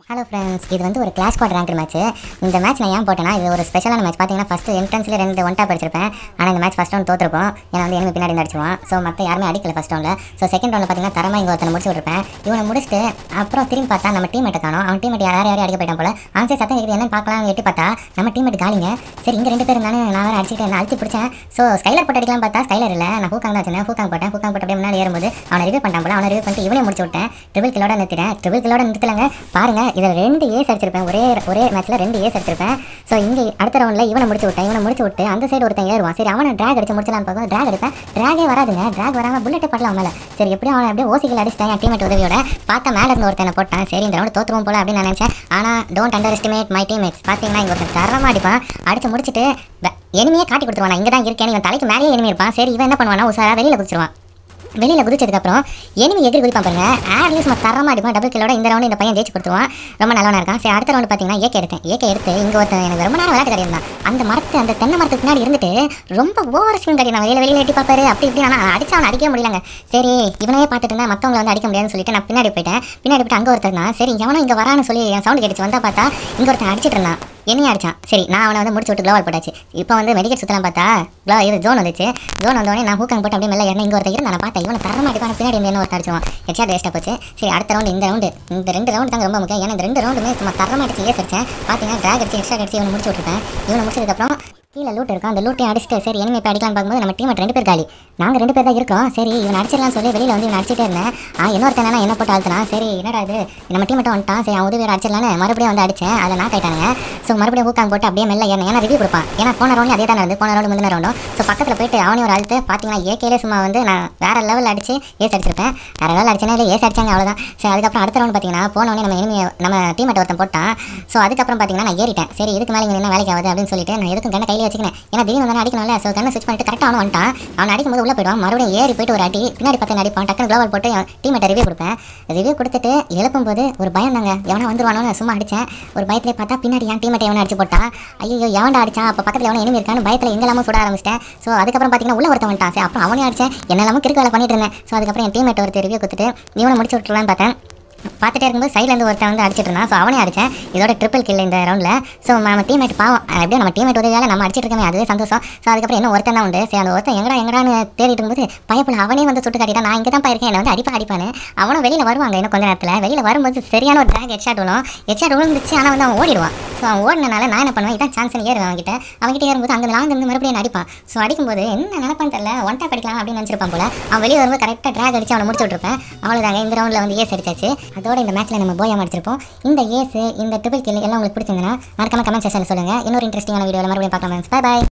hello friends இது வந்து ஒரு கிளாஸ் ஸ்குவாட் ரேங்க் மேட்ச் இந்த மேட்ச் நான் ஏன் போட்டேன்னா இது ஒரு ஸ்பெஷலான மேட்ச் பார்த்தீங்கன்னா ஃபஸ்ட்டு என்ட்ரன்ஸில் ரெண்டு ஒன் டாப் அடிச்சிருப்பேன் ஆனால் இந்த மேட்ச் ஃபஸ்ட் ரவுண்ட் தோற்றுருப்போம் ஏன்னா வந்து எனக்கு பின்னாடி இருந்து அடிச்சுவான் ஸோ மற்ற யாருமே அடிக்கல ஃபஸ்ட் ரவுண்டில் ஸோ செகண்ட் ரவுண்டில் பார்த்தீங்கன்னா தரமாக இங்கே ஒருத்தனை முடிச்சு விட்ருப்பேன் இவனை முடிச்சுட்டு அப்புறம் திரும்பி பார்த்தா நம்ம டீமேட்டை காணும் அவன் டீமேட் யார் யாரையும் அடிக்க போயிட்டான் போல அவன் சரி சத்தம் கேட்குது என்னன்னு பார்க்கலாம் எட்டி பார்த்தா நம்ம டீமேட் காலிங்க சரி இங்கே ரெண்டு பேர் இருந்தாலும் நான் வேறு அடிச்சுட்டு நான் அழுத்தி பிடிச்சேன் ஸோ ஸ்கைலர் போட்டு அடிக்கலாம் பார்த்தா ஸ்கைலர் இல்லை நான் ஹூக்காங் தான் வச்சேன் ஹூக்காங் போட்டேன் ஹூக்காங் போட்டு அப்படியே முன்னாடி ஏறும்போது அவனை ரிவ்யூ பண்ணிட்டான் போல அவனை ரிவ்யூ பண்ணிட்டு இவனே முடிச்சு விட்டேன் ட்ரிபிள் கிலோட நிறுத்திட்டேன் ட்ரிபிள் கிலோட நிறுத்தலங்க பாருங்க இதில் ரெண்டு ஏஸ் அடிச்சிருப்பேன் ஒரே ஒரே மேட்ச்சில் ரெண்டு ஏஸ் அடிச்சிருப்பேன் ஸோ இங்கே அடுத்த ரவுண்டில் இவனை முடிச்சு விட்டேன் இவனை முடிச்சு விட்டு அந்த சைடு ஒருத்தன் ஏறுவான் சரி அவனை ட்ராக் அடிச்சு முடிச்சலான்னு பார்க்கும் ட்ராக் அடிப்பேன் ட்ராகே வராதுங்க ட்ராக் வராமல் புல்லட்டே படலாம் மேலே சரி எப்படியும் அவனை அப்படியே ஓசிகள் அடிச்சிட்டேன் என் டீமேட் உதவியோட பார்த்தா மேலே இருந்து ஒருத்தனை போட்டான் சரி இந்த ரவுண்ட் தோற்றுவோம் போல அப்படின்னு நான் நினச்சேன் ஆனால் don't underestimate my teammates பார்த்தீங்கன்னா இங்கே ஒருத்தன் தரமாக அடிப்பான் அடிச்சு முடிச்சுட்டு எனிமையே காட்டி கொடுத்துருவான் இங்கே தான் இருக்கேன் இவன் தலைக்கு மேலேயே எனிமி இருப்பான் சரி இவன் என்ன பண்ணுவானா உசாரா வெளியில் குதிச்சிருவான் வெளியில் குதிச்சதுக்கப்புறம் எனிமி எதிர் குதிப்பான் பாருங்க ஆடியோ சும்மா தரமாக அடிப்பான் டபுள் கிலோட இந்த ரவுண்ட் இந்த பையன் ஜெயிச்சு கொடுத்துருவான் ரொம்ப நல்லவனா இருக்கான் சரி அடுத்த ரவுண்ட் பார்த்தீங்கன்னா ஏகே எடுத்தேன் ஏகே எடுத்து இங்கே ஒருத்தன் எனக்கு ரொம்ப நேரம் விளையாட்டு கிடையாது அந்த மரத்து அந்த தென்னை மரத்துக்கு பின்னாடி இருந்துட்டு ரொம்ப ஓவர் ஸ்விங் கிடையாது வெளியில் வெளியில் எட்டி பார்ப்பாரு அப்படி இப்படி ஆனால் அடிச்சு அவனை அடிக்க முடியலங்க சரி இவனையே பார்த்துட்டு இருந்தா மற்றவங்களை வந்து அடிக்க முடியாதுன்னு சொல்லிட்டு நான் பின்னாடி போயிட்டேன் பின்னாடி போயிட்டு அங்கே ஒருத்தர் தான் சரி எவனும் இங்கே வரான்னு சொல்லி என் சவுண்ட் கேட்டுச்சு வந்தா பார்த்தா இங்கே ஒருத்தன் அடிச்சிட்டு இருந்தான் என்னையும் அடிச்சான் சரி நான் அவனை வந்து முடிச்சு விட்டு க்ளோவால் போட்டாச்சு இப்போ வந்து மெடிக்கல் சுத்தலாம் பார்த்தா க்ளோ இது ஜோன் வந்துச்சு ஜோன் வந்தோடனே நான் ஹூக்காங் போட்டு அப்படியே மெல்ல இறங்க இங்கே ஒருத்தர் இருந்து நான் பார்த்தேன் இவனை தரமா அடிப்பான பின்னாடி இருந்து என்ன ஒருத்தர் அடிச்சுவான் ஹெட்ஷாட் வேஸ்ட்டாக போச்சு சரி அடுத்த ரவுண்டு இந்த ரவுண்டு இந்த ரெண்டு ரவுண்டு தாங்க ரொம்ப முக்கியம் ஏன்னா இந்த ரெண்டு ரவுண்டுமே சும்மா தரமா அடிச்சு ஏஸ் அடிச்சேன் பார்த்தீங்கன்னா ட்ராக் அடிச்சு எக்ஸ்ட்ரா அடிச்சு இவனை முடிச்சு விட்டுருக்கேன் இவனை முடிச்சதுக்கப்புறம் கீழே லூட் இருக்கும் அந்த லூட்டையும் அடிச்சுட்டு சரி எனிமே இப்போ அடிக்கலாம்னு பார்க்கும்போது நம்ம டீம் ரெண்டு பேர் காலி நாங்கள் ரெண்டு பேர் தான் இருக்கோம் சரி இவன் அடிச்சிடலாம் சொல்லி வெளியில் வந்து இவன் அடிச்சிட்டே இருந்தேன் ஆ இன்னொருத்தன் என்ன போட்டு அழுத்தினா சரி என்னடா இது நம்ம டீம் மட்டும் வந்துட்டான் சரி அவன் உதவி அடிச்சிடலான்னு மறுபடியும் வந்து அடிச்சேன் அதில் நான் கைட்டானுங்க ஸோ மறுபடியும் ஹூக்காங் போட்டு அப்படியே மெல்ல ஏன்னா ஏன்னா ரிவ்யூ கொடுப்பான் ஏன்னா போன ரவுண்ட் அதே தான் நடந்து போன ரவுண்டு முந்தின ரவுண்டும் ஸோ பக்கத்தில் போயிட்டு அவனையும் ஒரு அழுத்து பார்த்தீங்கன்னா ஏகேலே சும்மா வந்து நான் வேற லெவலில் அடிச்சு ஏஸ் அடிச்சிருப்பேன் வேற லெவல் அடிச்சேன்னா இல்லை ஏஸ் அடிச்சாங்க அவ்வளோதான் சரி அதுக்கப்புறம் அடுத்த ரவுண்ட் பார்த்தீங்கன்னா போனவொடனே நம்ம இனிமே நம்ம டீம் ஒருத்தன் போட்டான் ஸோ அதுக்கப்புறம் பார்த்தீங்கன்னா நான் ஏறிட்டேன் சரி இதுக்கு மேலே இங்கே என்ன வேலைக்கு ஆகுது அப்படின்னு சொல்லிட்டு நான் எதுக்கும் கண்ணை கையில் வச்சுக்கினேன் ஏன்னா திடீர்னு வந்து அடிக்கணும்ல ஸோ கண்ணை ஸ்விட்ச் பண்ணிட்டு கரெக்டாக அவன் வந்துட்டான் அவன் அடிக்கும்போது உள்ள போயிடுவான் மறுபடியும் ஏறி போயிட்டு ஒரு அடி பின்னாடி பார்த்து அடிப்பான் டக்குனு க்ளோவல் போட்டு டீமேட்டை ரிவ்யூ கொடுப்பேன் ரிவ்யூ கொடுத்துட்டு எழுப்பும்போது ஒரு பயம் தாங்க எவனா வந்துருவானோ சும்மா அடிச்சேன் ஒரு பயத்திலே பார்த்தா பின்னாடி என் டீமேட்டை எவனை அடிச்சு போட்டான் ஐயோ எவன்டா அடிச்சான் அப்போ பக்கத்தில் எவனை enemy இருக்கான்னு பயத்தில் எங்கெல்லாமோ சுட ஆரம்பிச்சிட்டேன் ஸோ அதுக்கப்புறம் பார்த்தீங்கன்னா உள்ள ஒருத்தன் வந்துட்டான் சரி அப்புறம் அவனையும் அடிச்சேன் என்னெல்லாமோ கிறுக்கு வேலை பண்ணிட்டு இருந்தேன் ஸோ அதுக்கப்புறம் என் டீமேட் ஒருத்தர் ரிவ்யூ கொடுத்துட்டு இவனை முடிச்சு விட்டுலான்னு பார்த்தேன் பார்த்துட்டே இருக்கும்போது சைடில் இருந்து ஒருத்தன் வந்து அடிச்சிட்டு இருந்தான் ஸோ அவனே அடிச்சேன் இதோட ட்ரிபிள் கில் இந்த ரவுண்டில் ஸோ நம்ம டீமேட் பாவம் எப்படியும் நம்ம டீமேட் உதவியால் நம்ம அடிச்சிட்டு இருக்கமே அதுவே சந்தோஷம் ஸோ அதுக்கப்புறம் இன்னும் ஒருத்தன் தான் உண்டு சரி அந்த ஒருத்தன் எங்கடா எங்கடான்னு தேடிட்டு இருக்கும்போது பயப்புல அவனே வந்து சுட்டு காட்டிட்டான் நான் இங்கே தான் போயிருக்கேன் என்னை வந்து அடிப்பா அடிப்பானு அவனும் வெளியில் வருவாங்க இன்னும் கொஞ்ச நேரத்தில் வெளியில் வரும்போது சரியான ஒரு ட்ராக் ஹெட்ஷாட் விழும் ஹெட்ஷாட் விழுந்துச்சு ஆனால் வந்து அவன் ஓடிடுவான் ஸோ அவன் ஓடினால நான் என்ன பண்ணுவேன் இதான் சான்ஸ் ஏறுவேன் அவன்கிட்ட அவன்கிட்ட ஏறும்போது அங்கே லாங் இருந்து மறுபடியும் என்னை அடிப்பான் ஸோ அடிக்கும்போது என்ன நினைப்பான்னு தெரியல ஒன் டாப் அடிக்கலாம் அப்படின்னு நினச்சிருப்பான் போல அவன் வெளியே வரும்போது கரெக்டாக ட்ராக் அடிச்சு அவனை முடிச்சு விட்ருப்பேன் அவ்வளோதாங்க இந்த ரவுண்டில் வந்து ஏஸ் அடிச்சாச்சு அதோட இந்த மேட்ச்சில் நம்ம போயா அடிச்சிருப்போம் இந்த ஏஸ் இந்த ட்ரிபிள் கில் எல்லாம் உங்களுக்கு பிடிச்சிருந்தனா மறக்காம கமெண்ட் செக்ஷனில் சொல்லுங்கள் இன்னொரு இன்ட்ரெஸ்டிங்கான வீடியோவில் மறுபடியும் பார்க்கலாம் பை பாய்